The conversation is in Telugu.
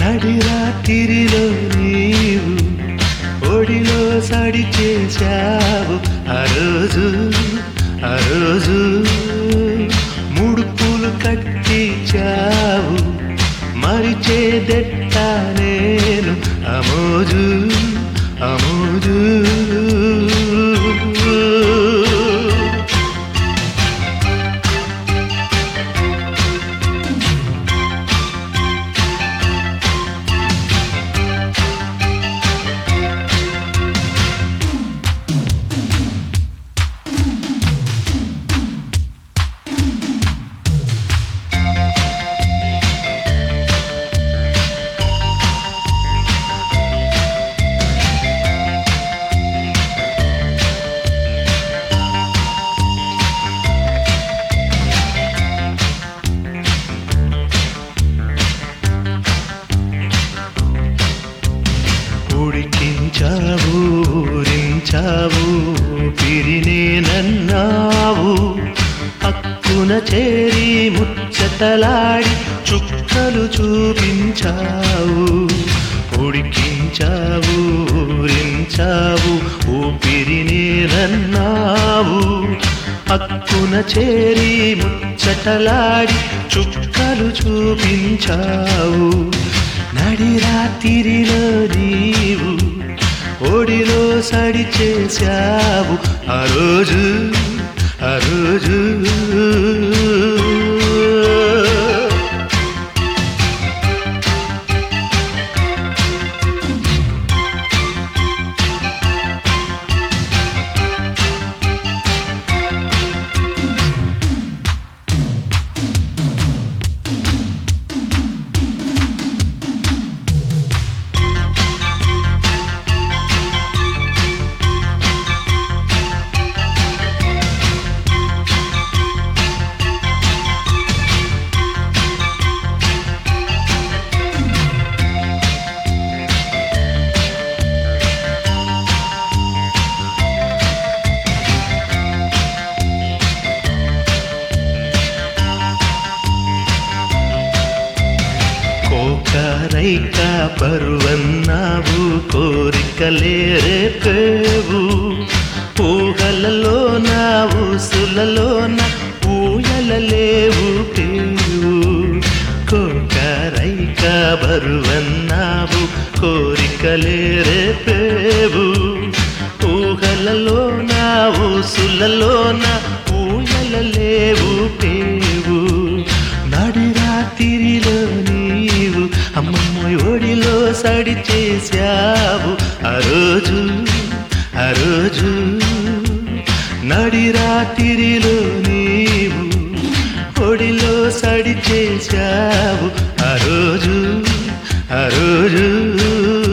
నడి రాత్రిలో నీవు ఒడిలో సడి చేశావు ఆ రోజు ఆ రోజు ముడుపులు కట్టించావు మరిచేదెట్ట నేను అమోజు అమోజు ఉడికించావు ఊరించావు పిరినే నన్నావు హక్కున చేరి ముచ్చటలాడి చుక్కలు చూపించావు ఉడికించావు ఊరించావు ఊపిరినే నన్నావు హక్కున చేరి ముచ్చటలాడి చుక్కలు చూపించావు నడి రాత్రిలో నీవు ఒడిలో సడి చేశావు ఆ రోజు ఆ రోజు కోకరైక పరువన్నావు కోరికలే రేపేవు ఊహలలో నా ఊసులలో నా ఊయలలేవు పేవు కోకరైక బరువన్నావు కోరికలే రేపేవు ఊహలలో నా ఊసులలో నా ఊయలలేవు పేవు నడి రాత్రిలో నీవు అమ్మమ్మ ఒడిలో సడి చేశావు ఆ రోజు ఆ రోజు నడి రాత్రిలో నీవు ఒడిలో సడి చేశావు ఆ రోజు ఆ రోజు